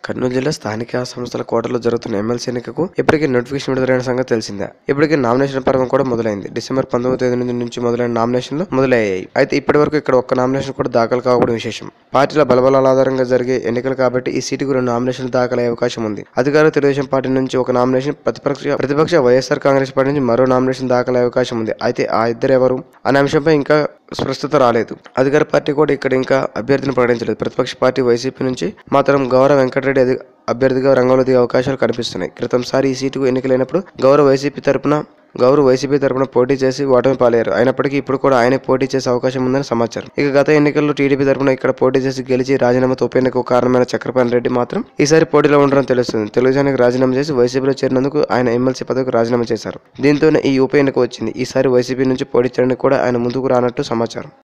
కర్నూలు జిల్లా స్థానిక సంస్థల కోటలో జరుగుతున్న ఎమ్మెల్సీ ఎన్నికకు ఇప్పటికే నోటిఫికేషన్ విడుదలైన సంగతి తెలిసిందే ఇప్పటికే నామినేషన్ పర్వం కూడా మొదలైంది డిసెంబర్ పంతొమ్మిది తేదీ నుంచి- నుంచి మొదలైన నామినేషన్లు మొదలయ్యాయి అయితే ఇప్పటి వరకు ఇక్కడ ఒక్క నామినేషన్ కూడా దాఖలు కాకపోవడం విశేషం పార్టీల బలబలాల ఆధారంగా జరిగే ఎన్నికలు కాబట్టి ఈ సీటుకు రెండు నామినేషన్లు దాఖలయ్యే అవకాశం ఉంది అధికార తెలుగుదేశం పార్టీ నుంచి ఒక నామినేషన్ ప్రతిపక్ష ప్రతిపక్ష వైఎస్ఆర్ కాంగ్రెస్ పార్టీ నుంచి మరో నామినేషన్ దాఖలయ్యే అవకాశం ఉంది అయితే ఆ ఇద్దరు ఎవరు అనే అంశంపై ఇంకా స్పష్టత రాలేదు అధికార పార్టీ కూడా ఇక్కడ ఇంకా అభ్యర్థిని ప్రకటించలేదు ప్రతిపక్ష పార్టీ వైసీపీ నుంచి మాత్రం గౌరవ వెంకటరెడ్డి అధి- అభ్యర్థిగా రంగంలో దిగే అవకాశాలు కనిపిస్తున్నాయి క్రితంసారి ఈ సీటుకు ఎన్నికలైనప్పుడు గౌరవ వైసీపీ తరపున గౌరవ వైసీపీ తరపున పోటీ చేసి ఓటమి పాలయ్యారు అయినప్పటికీ ఇప్పుడు కూడా ఆయనే పోటీ చేసే అవకాశం ఉందని సమాచారం ఇక గత ఎన్నికల్లో టీడీపీ తరపున ఇక్కడ పోటీ చేసి గెలిచి రాజీనామాతో ఉప ఎన్నికకు కారణమైన చక్రపాణి రెడ్డి మాత్రం ఈసారి పోటీలో ఉండడం తెలుస్తుంది తెలుగుదేశానికి రాజీనామా చేసి వైసీపీలో చేరినందుకు ఆయన ఎమ్మెల్సీ పదవికి రాజీనామా చేశారు దీంతోనే ఈ ఉప ఎన్నిక వచ్చింది ఈసారి వైసీపీ నుంచి పోటీ చేయడానికి కూడా ఆయన ముందుకు రానట్టు సమాచారం